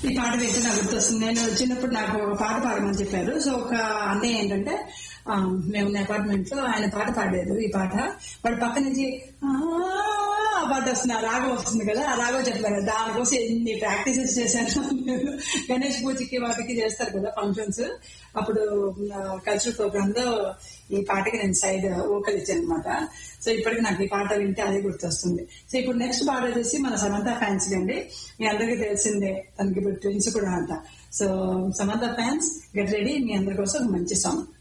ఈ పాట వింటే నాకు గుర్తొస్తుంది నేను చిన్నప్పుడు నాకు ఒక పాట పాడమని చెప్పారు సో ఒక అన్నయ్య ఏంటంటే ఆ, మేము ఉన్న అపార్ట్మెంట్ లో ఆయన పాట పాడారు ఈ పాట వాడు పక్క నుంచి "ఆ" ఆ పాట వస్తుంది ఆ రాగం వస్తుంది కదా ఆ రాగం చెప్పారు దానికోసం ఎన్ని ప్రాక్టీసెస్ చేశాను నేను గణేష్ పూజకి వాటికి చేస్తారు కదా ఫంక్షన్స్ అప్పుడు కల్చరల్ ప్రోగ్రామ్ లో ఈ పాటకి నేను సైడ్ ఓకల్ ఇచ్చాను అనమాట సో ఇప్పటికి నాకు ఈ పాట వింటే అదే గుర్తొస్తుంది సో ఇప్పుడు నెక్స్ట్ పాట వచ్చేసి మన సమంత ఫ్యాన్స్ అండి మీ అందరికీ తెలిసిందే తనకి ఇప్పుడు ట్విన్స్ కూడా అంట so Samantha fans get ready మీ అందరి కోసం ఒక మంచి సాంగ్